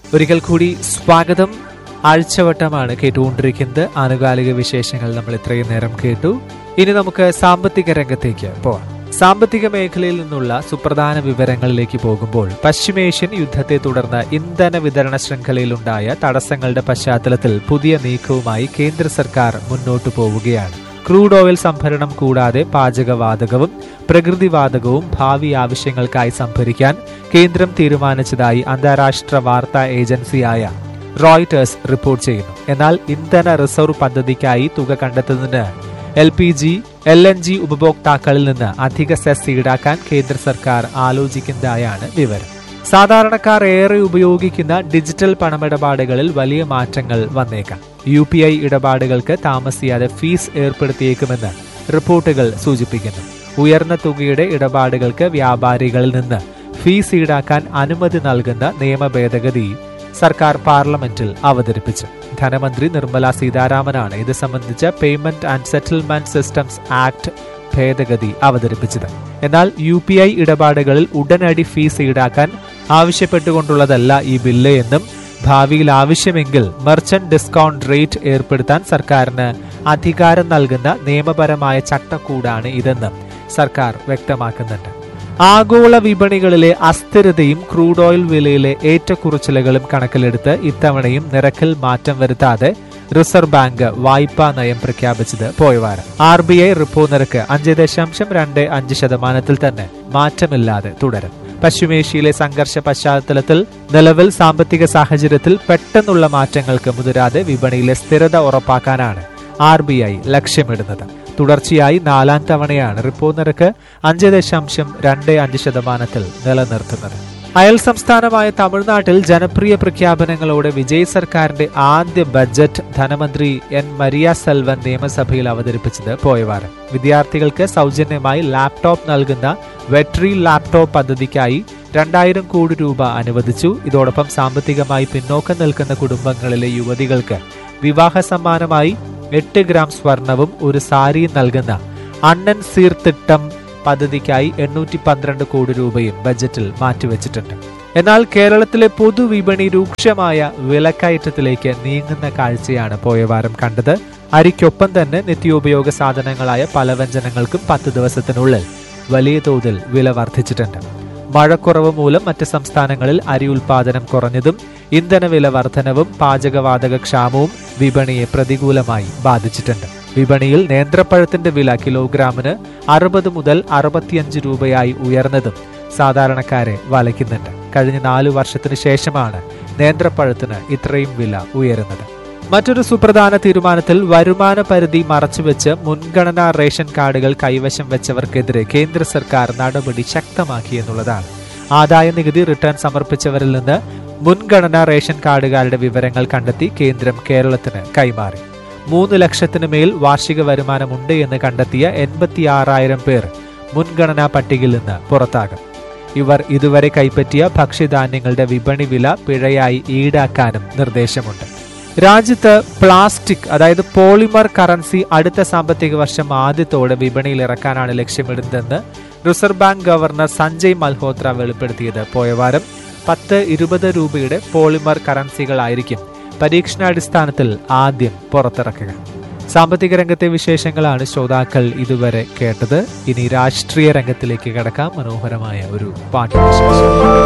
ഒരിക്കൽ കൂടി സ്വാഗതം ആഴ്ചവട്ടമാണ് കേട്ടുകൊണ്ടിരിക്കുന്നത് ആനുകാലിക വിശേഷങ്ങൾ നമ്മൾ ഇത്രയും നേരം കേട്ടു ഇനി നമുക്ക് സാമ്പത്തിക രംഗത്തേക്ക് പോവാം സാമ്പത്തിക മേഖലയിൽ നിന്നുള്ള സുപ്രധാന വിവരങ്ങളിലേക്ക് പോകുമ്പോൾ പശ്ചിമേഷ്യൻ യുദ്ധത്തെ തുടർന്ന് ഇന്ധന വിതരണ ശൃംഖലയിലുണ്ടായ തടസ്സങ്ങളുടെ പശ്ചാത്തലത്തിൽ പുതിയ നീക്കവുമായി കേന്ദ്ര സർക്കാർ മുന്നോട്ടു പോവുകയാണ് ക്രൂഡ് ഓയിൽ സംഭരണം കൂടാതെ പാചകവാതകവും പ്രകൃതിവാതകവും ഭാവി ആവശ്യങ്ങൾക്കായി സംഭരിക്കാൻ കേന്ദ്രം തീരുമാനിച്ചതായി അന്താരാഷ്ട്ര വാർത്താ ഏജൻസിയായ റോയിറ്റേഴ്സ് റിപ്പോർട്ട് ചെയ്യുന്നു എന്നാൽ ഇന്ധന റിസർവ് പദ്ധതിക്കായി തുക കണ്ടെത്തുന്നതിന് L P G L N G ഉപഭോക്താക്കളിൽ നിന്ന് അധിക സെസ് ഈടാക്കാൻ കേന്ദ്ര സർക്കാർ ആലോചിക്കുന്നതായാണ് വിവരം സാധാരണക്കാർ ഏറെ ഉപയോഗിക്കുന്ന ഡിജിറ്റൽ പണമിടപാടുകളിൽ വലിയ മാറ്റങ്ങൾ വന്നേക്കാം യു പി ഐ ഇടപാടുകൾക്ക് താമസിയാതെ ഫീസ് ഏർപ്പെടുത്തിയേക്കുമെന്ന് റിപ്പോർട്ടുകൾ സൂചിപ്പിക്കുന്നു ഉയർന്ന തുകയുടെ ഇടപാടുകൾക്ക് വ്യാപാരികളിൽ നിന്ന് ഫീസ് ഈടാക്കാൻ അനുമതി നൽകുന്ന നിയമ ഭേദഗതി സർക്കാർ പാർലമെന്റിൽ അവതരിപ്പിച്ചു ധനമന്ത്രി നിർമ്മല സീതാരാമനാണ് ഇത് സംബന്ധിച്ച payment and settlement systems act ഭേദഗതി അവതരിപ്പിച്ചത് എന്നാൽ യു പി ഐ ഇടപാടുകളിൽ ഉടനടി ഫീസ് ഈടാക്കാൻ ആവശ്യപ്പെട്ടുകൊണ്ടുള്ളതല്ല ഈ ബില്ല് എന്നും ഭാവിയിൽ ആവശ്യമെങ്കിൽ മെർച്ചന്റ് ഡിസ്കൗണ്ട് റേറ്റ് ഏർപ്പെടുത്താൻ സർക്കാരിന് അധികാരം നൽകുന്ന നിയമപരമായ ചട്ടക്കൂടാണ് ഇതെന്നും സർക്കാർ വ്യക്തമാക്കുന്നുണ്ട് ആഗോള വിപണികളിലെ അസ്ഥിരതയും ക്രൂഡ് ഓയിൽ വിലയിലെ ഏറ്റക്കുറച്ചിലുകളും കണക്കിലെടുത്ത് ഇത്തവണയും നിരക്കിൽ മാറ്റം വരുത്താതെ റിസർവ് ബാങ്ക് വായ്പാ നയം പ്രഖ്യാപിച്ചത് പോയവാരം ആർ ബി ഐ റിപ്പോ നിരക്ക് അഞ്ച് ദശാംശം രണ്ട് അഞ്ച് ശതമാനത്തിൽ തന്നെ മാറ്റമില്ലാതെ തുടരും പശ്ചിമേഷ്യയിലെ സംഘർഷ പശ്ചാത്തലത്തിൽ നിലവിൽ സാമ്പത്തിക സാഹചര്യത്തിൽ പെട്ടെന്നുള്ള മാറ്റങ്ങൾക്ക് മുതിരാതെ വിപണിയിലെ സ്ഥിരത ഉറപ്പാക്കാനാണ് ആർ ബി ഐ ലക്ഷ്യമിടുന്നത് തുടർച്ചയായി നാലാം തവണയാണ് റിപ്പോ നിരക്ക് അഞ്ച് ദശാംശം രണ്ട് അഞ്ച് ശതമാനത്തിൽ നിലനിർത്തുന്നത് അയൽ സംസ്ഥാനമായ തമിഴ്നാട്ടിൽ ജനപ്രിയ പ്രഖ്യാപനങ്ങളോടെ വിജയ് സർക്കാരിന്റെ ആദ്യ ബജറ്റ് ധനമന്ത്രി എൻ മരിയ സെൽവൻ നിയമസഭയിൽ അവതരിപ്പിച്ചത് പോയവാരം വിദ്യാർത്ഥികൾക്ക് സൗജന്യമായി ലാപ്ടോപ്പ് നൽകുന്ന വെട്രി ലാപ്ടോപ്പ് പദ്ധതിക്കായി രണ്ടായിരം കോടി രൂപ അനുവദിച്ചു ഇതോടൊപ്പം സാമ്പത്തികമായി പിന്നോക്കം നിൽക്കുന്ന കുടുംബങ്ങളിലെ യുവതികൾക്ക് വിവാഹ സമ്മാനമായി എട്ട് ഗ്രാം സ്വർണവും ഒരു സാരിയും നൽകുന്ന അണ്ണൻ സീർത്തിട്ടം പദ്ധതിക്കായി എണ്ണൂറ്റി പന്ത്രണ്ട് കോടി രൂപയും ബജറ്റിൽ മാറ്റിവെച്ചിട്ടുണ്ട് എന്നാൽ കേരളത്തിലെ പൊതുവിപണി രൂക്ഷമായ വിലക്കയറ്റത്തിലേക്ക് നീങ്ങുന്ന കാഴ്ചയാണ് പോയ വാരം കണ്ടത് അരിക്കൊപ്പം തന്നെ നിത്യോപയോഗ സാധനങ്ങളായ പലവ്യഞ്ജനങ്ങൾക്കും പത്ത് ദിവസത്തിനുള്ളിൽ വലിയ തോതിൽ വില വർദ്ധിച്ചിട്ടുണ്ട് മഴക്കുറവ് മൂലം മറ്റ് സംസ്ഥാനങ്ങളിൽ അരി ഉൽപാദനം കുറഞ്ഞതും ഇന്ധനവില വർധനവും പാചകവാതക ക്ഷാമവും വിപണിയെ പ്രതികൂലമായി ബാധിച്ചിട്ടുണ്ട് വിപണിയിൽ നേന്ത്രപ്പഴത്തിന്റെ വില കിലോഗ്രാമിന് അറുപത് മുതൽ അറുപത്തിയഞ്ച് രൂപയായി ഉയർന്നതും സാധാരണക്കാരെ വലയ്ക്കുന്നുണ്ട് കഴിഞ്ഞ നാലു വർഷത്തിന് ശേഷമാണ് നേന്ത്രപ്പഴത്തിന് ഇത്രയും വില ഉയരുന്നത് മറ്റൊരു സുപ്രധാന തീരുമാനത്തിൽ വരുമാന പരിധി മറച്ചുവെച്ച് മുൻഗണനാ റേഷൻ കാർഡുകൾ കൈവശം വെച്ചവർക്കെതിരെ കേന്ദ്ര സർക്കാർ നടപടി ശക്തമാക്കിയെന്നുള്ളതാണ് ആദായ നികുതി റിട്ടേൺ സമർപ്പിച്ചവരിൽ നിന്ന് മുൻഗണനാ റേഷൻ കാർഡുകാരുടെ വിവരങ്ങൾ കണ്ടെത്തി കേന്ദ്രം കേരളത്തിന് കൈമാറി മൂന്ന് ലക്ഷത്തിന് മേൽ വാർഷിക വരുമാനമുണ്ട് എന്ന് കണ്ടെത്തിയ എൺപത്തി ആറായിരം പേർ മുൻഗണനാ പട്ടികയിൽ നിന്ന് പുറത്താകും ഇവർ ഇതുവരെ കൈപ്പറ്റിയ ഭക്ഷ്യധാന്യങ്ങളുടെ വിപണി വില പിഴയായി ഈടാക്കാനും നിർദ്ദേശമുണ്ട് രാജ്യത്ത് പ്ലാസ്റ്റിക് അതായത് പോളിമർ കറൻസി അടുത്ത സാമ്പത്തിക വർഷം ആദ്യത്തോടെ വിപണിയിൽ ഇറക്കാനാണ് ലക്ഷ്യമിടുന്നതെന്ന് reserve bank governor Sanjay Malhotra വെളിപ്പെടുത്തിയത് പോയവാരം പത്ത് ഇരുപത് രൂപയുടെ പോളിമർ കറൻസികളായിരിക്കും പരീക്ഷണാടിസ്ഥാനത്തിൽ ആദ്യം പുറത്തിറക്കുക സാമ്പത്തിക രംഗത്തെ വിശേഷങ്ങളാണ് ശ്രോതാക്കൾ ഇതുവരെ കേട്ടത് ഇനി രാഷ്ട്രീയ രംഗത്തിലേക്ക് കടക്കാം മനോഹരമായ ഒരു പാട്ട് വിശേഷം